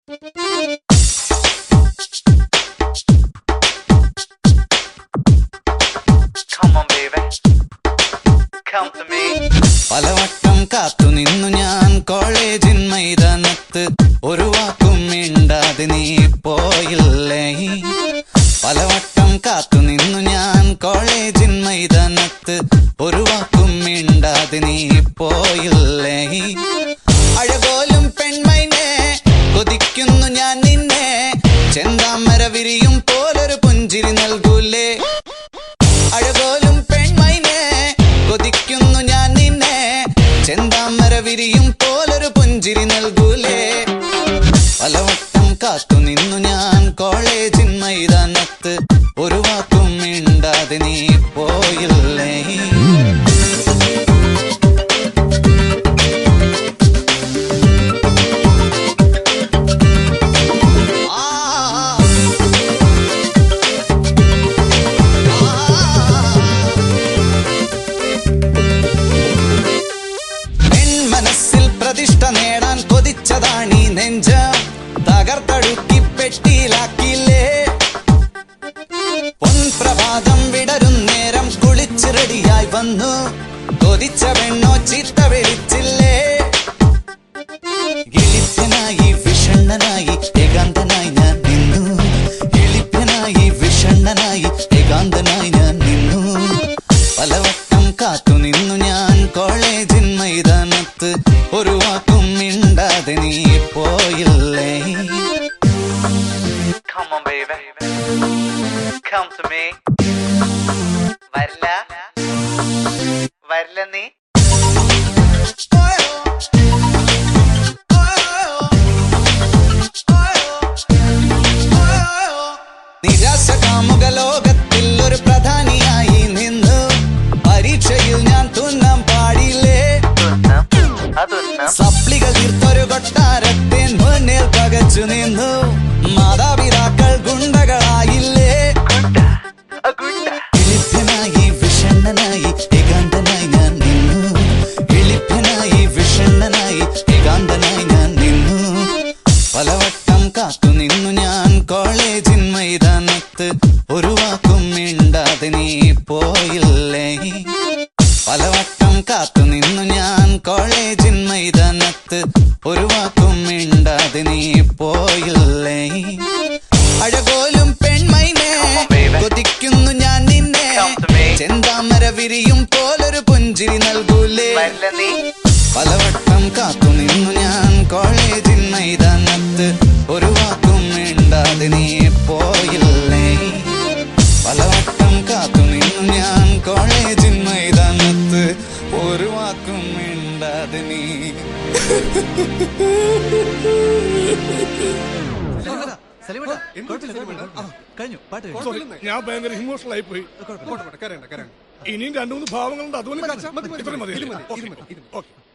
Come on, baby. Come to me. പലവട്ടം കാത്തു നിന്നു ഞാൻ കോളേജിൻ മൈതാനത്ത് ഒരു വാക്കും മിണ്ടാതെ നീ പോയില്ലേ പലവട്ടം കാത്തു നിന്നു ഞാൻ കോളേജിൻ മൈതാനത്ത് ഒരു വാക്കും മിണ്ടാതെ നീ പോയില്ലേ അഴകോലും പെൺമൈനെ കൊതിക്കുന്നു ഞാൻ നിന്നെ ചെന്താമര വിരിയും പോലൊരു പുഞ്ചിരി നൽകൂലേ അഴകോലും പെൺമൈനെ കൊതിക്കുന്നു ഞാൻ നിന്നെ ചെന്താമര വിരിയും പോലൊരു പുഞ്ചിരി നൽകൂലേ പലവട്ടം കാത്തു നിന്നു ഞാൻ കോളേജിൻ മൈതാനത്ത് ഒരു വാക്കും മിണ്ടാതെ നീ പോയില്ലേ ആ മനസ്സിൽ പ്രതിഷ്ഠ നേടാൻ കൊതിച്ചതാണീ നെഞ്ച തകർത്തടുക്കി പെട്ടിയിലാക്കിയില്ലേ പൊൻപ്രഭാതം വിടരും നേരം കുളിച്ച് റെഡിയായി വന്നു കൊതിച്ച പെണ്ണോ ചീത്ത വിളിച്ചില്ലേ എളിപ്പനായി വിഷണ്ണനായി ഏകാന്തനായി ഞാൻ നിന്നു എളിപ്പനായി വിഷണ്ണനായി ഏകാന്തനായി ഞാൻ നിന്നു പലവട്ടം കാത്തു നിന്നു ഞാൻ കോളേജിൻ മൈതാനത്ത് ഒരു വാക്കും മിണ്ടാതെ നീ പോയില്ലേ Come on, baby. Come to me. വരില്ല വരില്ല നീ നിരാശ കാമുക ലോകത്തിൽ ഒരു പ്രധാനിയായി നിന്നു പരീക്ഷയിൽ ഞാൻ തുന്നാൻ പാടില്ലേ തുന്നം അതൊന്നും സപ്ലികൾ തീർത്തൊരു കൊട്ടാരത്തെ മുന്നിൽ പകച്ചു നിന്നു മാതാപിതാക്കൾ ഗുണ്ടകളായില്ലേ ഗുണ്ട ആ ഗുണ്ട എളിപ്പനായി വിഷണ്ണനായി ഏകാന്തനായി ഞാൻ നിന്നു എളിപ്പനായി വിഷണ്ണനായി ഏകാന്തനായി ഞാൻ നിന്നു പലവട്ടം കാത്തു നിന്നു ഞാൻ കോളേജിൻ മൈതാനത്ത് ഒരു വാക്കും മിണ്ടാതെ നീ പോയില്ലേ പലവട്ടം കാത്തു നിന്നു ഞാൻ കോളേജിൻ മൈതാനത്ത് ഒരു വാക്കും മിണ്ടാതെ നീ പോയില്ലേ അഴകോലും പെൺമൈനെ കൊതിക്കുന്നു ഞാൻ നിന്നെ Come to me. ചെന്താമര വിരിയും പോലൊരു പുഞ്ചിരി നൽകൂലേ വരില്ല നീ പലവട്ടം കാത്തു നിന്നു ഞാൻ കോളേജിൻ മൈതാനത്ത് ഒരു വാക്കും മിണ്ടാതെ നീ പോയില്ലേ പലവട്ടം കാത്തു നിന്നു ഞാൻ കോളേജിൻ മൈതാനത്ത് ഒരു വാക്കും മിണ്ടാതെ നീ കഴിഞ്ഞു പാട്ട് കഴിഞ്ഞു സോറി ഞാൻ ഭയങ്കര ഇമോഷണൽ ആയി പോയി ഇനിയും രണ്ടു മൂന്ന് ഭാവങ്ങളുണ്ട് അതുകൊണ്ട് ഇത്രയും മതി ഓക്കെ